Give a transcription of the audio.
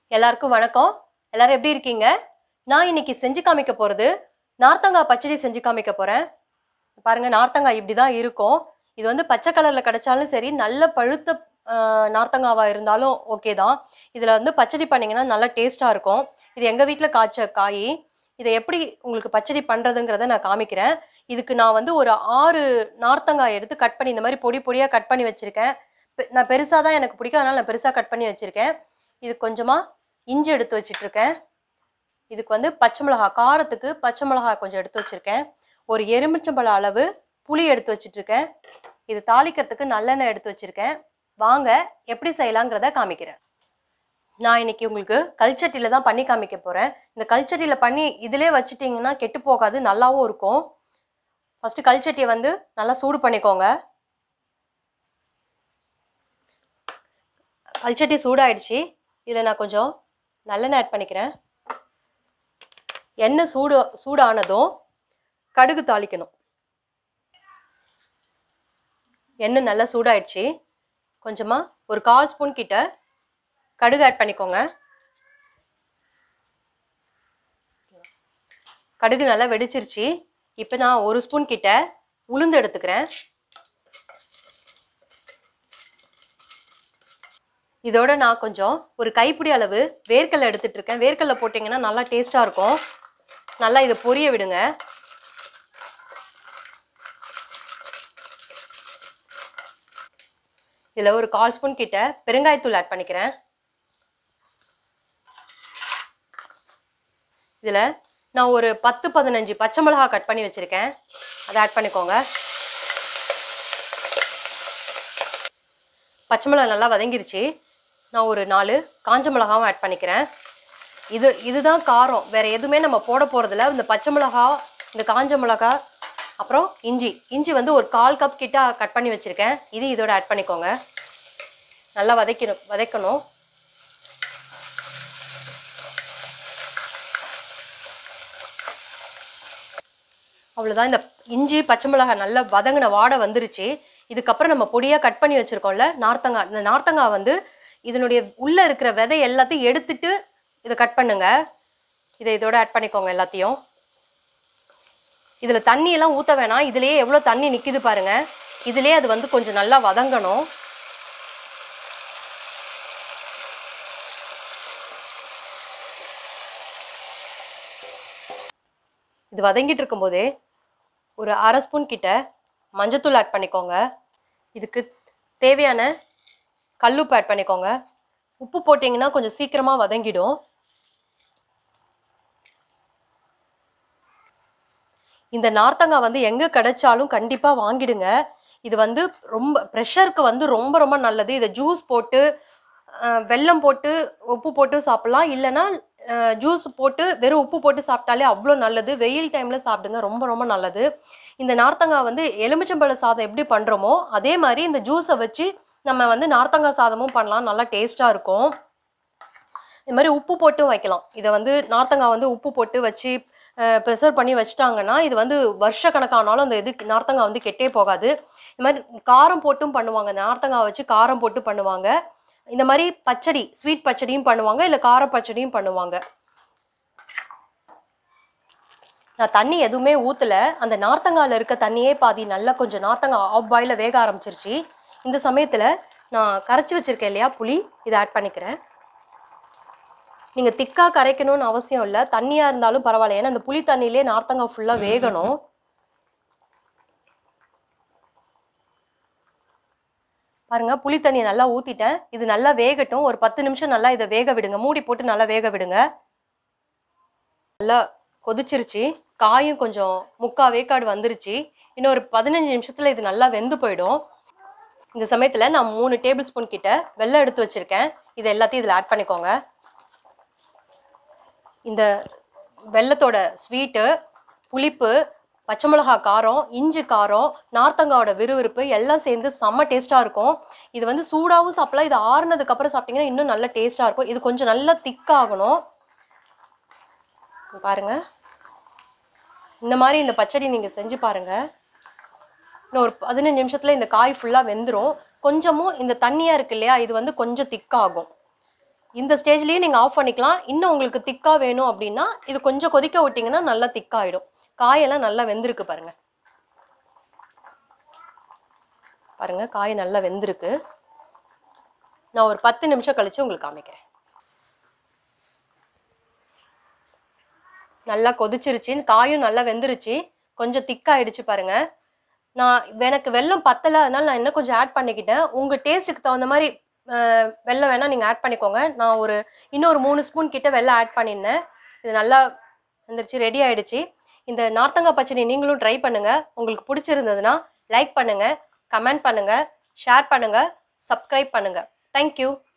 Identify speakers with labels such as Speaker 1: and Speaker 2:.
Speaker 1: எல்லாருக்கும் வணக்கம் எல்லாரும் எப்படி இருக்கீங்க நான் இன்னைக்கு செஞ்சு காமிக்க போறது நார்த்தங்காய் பச்சடி செஞ்சு காமிக்க போறேன் பாருங்க நார்த்தங்காய் இப்படி தான் இருக்கும் இது வந்து பச்சை கலர்ல கிடைச்சாலும் சரி நல்ல பழுத்த ஆஹ், நார்த்தங்காவா இருந்தாலும் ஓகே தான் இதுல வந்து பச்சடி பண்ணீங்கன்னா நல்லா டேஸ்டா இருக்கும் இது எங்க வீட்ல காய்ச்ச காய் இதை எப்படி உங்களுக்கு பச்சடி பண்றதுங்கிறத நான் காமிக்கிறேன் இதுக்கு நான் வந்து ஒரு ஆறு நார்த்தங்காய் எடுத்து கட் பண்ணி இந்த மாதிரி பொடி பொடியா கட் பண்ணி வச்சிருக்கேன் பெ- நான் பெருசாக தான் எனக்கு பிடிக்கும் அதனால நான் பெருசாக கட் பண்ணி வச்சிருக்கேன் இது கொஞ்சமாக இஞ்சி எடுத்து வச்சிட்டு இருக்கேன் இதுக்கு வந்து பச்சை மிளகா காரத்துக்கு பச்சை மிளகா கொஞ்சம் எடுத்து வச்சிருக்கேன் ஒரு எலுமிச்சம்பழ அளவு புளி எடுத்து வச்சிட்டு இருக்கேன் இது தாளிக்கிறதுக்கு நல்லெண்ணெய் எடுத்து வச்சிருக்கேன் வாங்க எப்படி செய்யலாங்கிறத காமிக்கிறேன் நான் இன்னைக்கு உங்களுக்கு கல்ச்சட்டியில் தான் பண்ணி காமிக்க போகிறேன் இந்த கல்ச்சட்டியில் பண்ணி இதிலே வச்சிட்டிங்கன்னா கெட்டு போகாது நல்லாவும் இருக்கும் ஃபஸ்ட்டு கல்ச்சட்டியை வந்து நல்லா சூடு பண்ணிக்கோங்க கல்ச்சட்டி சூடாயிடுச்சு இதில் நான் கொஞ்சம் நல்லெண்ணெய் ஆட் பண்ணிக்கிறேன் எண்ணெய் சூடு சூடானதும் கடுகு தாளிக்கணும் எண்ணெய் நல்லா சூடாயிடுச்சு கொஞ்சமாக ஒரு கால் ஸ்பூன் கிட்ட கடுகு ஆட் பண்ணிக்கோங்க கடுகு நல்லா வெடிச்சிருச்சு இப்போ நான் ஒரு ஸ்பூன் கிட்ட உளுந்து எடுத்துக்கிறேன் இதோட நான் கொஞ்சம் ஒரு கைப்பிடி அளவு வேர்க்கடலை எடுத்துட்டு இருக்கேன் வேர்க்கடலை போட்டிங்கன்னா நல்லா டேஸ்ட்டாக இருக்கும் நல்லா இதை பொரிய விடுங்க இதில் ஒரு கால் ஸ்பூன் கிட்ட பெருங்காயத்தூள் ஆட் பண்ணிக்கிறேன் இதில் நான் ஒரு பத்து பதினஞ்சு பச்சை மிளகா கட் பண்ணி வச்சுருக்கேன் அதை ஆட் பண்ணிக்கோங்க பச்சை மிளகா நல்லா வதங்கிருச்சு நான் ஒரு நாலு காஞ்ச மிளகாவும் ஆட் பண்ணிக்கிறேன் இது இதுதான் காரம் வேற எதுவுமே நம்ம போட போகிறதில்ல இந்த பச்சை மிளகா இந்த காஞ்ச மிளகா அப்புறம் இஞ்சி இஞ்சி வந்து ஒரு கால் கப் கிட்ட கட் பண்ணி வச்சுருக்கேன் இது இதோட ஆட் பண்ணிக்கோங்க நல்லா வதக்கணும் வதக்கணும் அவ்வளோதான் இந்த இஞ்சி பச்சை மிளகாய் நல்லா வதங்கின வாடை வந்துருச்சு இதுக்கப்புறம் நம்ம பொடியாக கட் பண்ணி வச்சுருக்கோம்ல நார்த்தங்காய் இந்த நார்த்தங்காய் வந்து இதனுடைய உள்ளே இருக்கிற விதை எல்லாத்தையும் எடுத்துட்டு இதை கட் பண்ணுங்க இதை இதோட ஆட் பண்ணிக்கோங்க எல்லாத்தையும் இதில் தண்ணியெல்லாம் ஊற்ற வேணாம் இதுலேயே எவ்வளோ தண்ணி நிற்கிது பாருங்க இதுலேயே அது வந்து கொஞ்சம் நல்லா வதங்கணும் இது வதங்கிட்டு இருக்கும்போதே ஒரு அரை ஸ்பூன் கிட்ட மஞ்சத்தூள் ஆட் பண்ணிக்கோங்க இதுக்கு தேவையான கல்லுப்பு ஆட் பண்ணிக்கோங்க உப்பு போட்டிங்கன்னா கொஞ்சம் சீக்கிரமாக வதங்கிடும் இந்த நார்த்தங்காய் வந்து எங்கே கிடைச்சாலும் கண்டிப்பாக வாங்கிடுங்க இது வந்து ரொம்ப ப்ரெஷருக்கு வந்து ரொம்ப ரொம்ப நல்லது இதை ஜூஸ் போட்டு அஹ், வெல்லம் போட்டு உப்பு போட்டு சாப்பிட்லாம் இல்லைன்னா ஜூஸ் போட்டு வெறும் உப்பு போட்டு சாப்பிட்டாலே அவ்வளோ நல்லது வெயில் டைமில் சாப்பிடுங்க ரொம்ப ரொம்ப நல்லது இந்த நார்த்தங்காய் வந்து எலுமிச்சம்பழ சாதம் எப்படி பண்ணுறோமோ அதே மாதிரி இந்த ஜூஸை வச்சு நம்ம வந்து நார்த்தங்காய் சாதமும் பண்ணலாம் நல்லா டேஸ்ட்டாக இருக்கும் இது மாதிரி உப்பு போட்டும் வைக்கலாம் இதை வந்து நார்த்தங்காய் வந்து உப்பு போட்டு வச்சு ப்ரெசர்வ் பண்ணி வச்சிட்டாங்கன்னா இது வந்து வருஷ கணக்கானாலும் அந்த இது நார்த்தங்காய் வந்து கெட்டே போகாது இது மாதிரி காரம் போட்டும் பண்ணுவாங்க இந்த நார்த்தங்காய் வச்சு காரம் போட்டு பண்ணுவாங்க இந்த மாதிரி பச்சடி ஸ்வீட் பச்சடியும் பண்ணுவாங்க இல்லை கார பச்சடியும் பண்ணுவாங்க நான் தண்ணி எதுவுமே ஊற்றல அந்த நார்த்தங்காயில் இருக்க தண்ணியே பாதி நல்லா கொஞ்சம் நார்த்தங்காய் ஆஃப் பாயில் வேக ஆரம்பிச்சிருச்சு இந்த சமயத்தில் நான் கரைச்சி வச்சிருக்கேன் இல்லையா புளி இதை ஆட் பண்ணிக்கிறேன் நீங்கள் திக்காக கரைக்கணும்னு அவசியம் இல்லை தண்ணியாக இருந்தாலும் பரவாயில்ல ஏன்னா அந்த புளி தண்ணியிலே நார்த்தங்காய் ஃபுல்லாக வேகணும் பாருங்க புளி தண்ணியை நல்லா ஊற்றிட்டேன் இது நல்லா வேகட்டும் ஒரு பத்து நிமிஷம் நல்லா இதை வேக விடுங்க மூடி போட்டு நல்லா வேக விடுங்க நல்லா கொதிச்சிருச்சு காயும் கொஞ்சம் முக்கா வேக்காடு வந்துருச்சு இன்னும் ஒரு பதினஞ்சு நிமிஷத்தில் இது நல்லா வெந்து போயிடும் இந்த சமயத்தில் நான் மூணு டேபிள் ஸ்பூன் கிட்ட வெள்ளம் எடுத்து வச்சுருக்கேன் இதை எல்லாத்தையும் இதில் ஆட் பண்ணிக்கோங்க இந்த வெள்ளத்தோட ஸ்வீட்டு புளிப்பு பச்சை மிளகா காரம் இஞ்சி காரம் நார்த்தங்காவோட விறுவிறுப்பு எல்லாம் சேர்ந்து செம்ம டேஸ்ட்டாக இருக்கும் இது வந்து சூடாகவும் சாப்பிடலாம் இது ஆறுனதுக்கு அப்புறம் சாப்பிட்டீங்கன்னா இன்னும் நல்ல டேஸ்ட்டாக இருக்கும் இது கொஞ்சம் நல்லா திக்காகணும் இங்க பாருங்க இந்த மாதிரி இந்த பச்சடி நீங்கள் செஞ்சு பாருங்க இன்னும் ஒரு பதினஞ்சு நிமிஷத்தில் இந்த காய் ஃபுல்லாக வெந்துடும் கொஞ்சமும் இந்த தண்ணியாக இருக்கு இல்லையா இது வந்து கொஞ்சம் திக்காகும் இந்த ஸ்டேஜ்லேயே நீங்கள் ஆஃப் பண்ணிக்கலாம் இன்னும் உங்களுக்கு திக்காக வேணும் அப்படின்னா இது கொஞ்சம் கொதிக்க விட்டிங்கன்னா நல்லா திக்காயிடும் காயெல்லாம் நல்லா வெந்திருக்கு பாருங்க பாருங்க காய் நல்லா வெந்திருக்கு நான் ஒரு பத்து நிமிஷம் கழிச்சு உங்களுக்கு காமிக்கிறேன் நல்லா கொதிச்சிருச்சு காயும் நல்லா வெந்துருச்சு கொஞ்சம் திக்காயிடுச்சு பாருங்க நான் எனக்கு வெல்லம் பத்தலை அதனால நான் இன்னும் கொஞ்சம் ஆட் பண்ணிக்கிட்டேன் உங்கள் டேஸ்ட்டுக்கு தகுந்த மாதிரி அஹ், வெல்லம் வேணால் நீங்கள் ஆட் பண்ணிக்கோங்க நான் ஒரு இன்னொரு மூணு ஸ்பூன் கிட்ட வெல்லம் ஆட் பண்ணியிருந்தேன் இது நல்லா வந்துருச்சு ரெடி ஆயிடுச்சு இந்த நார்த்தங்காய் பச்சடி நீங்களும் ட்ரை பண்ணுங்க உங்களுக்கு பிடிச்சிருந்ததுன்னா லைக் பண்ணுங்க கமெண்ட் பண்ணுங்க ஷேர் பண்ணுங்க சப்ஸ்கிரைப் பண்ணுங்க தேங்க்யூ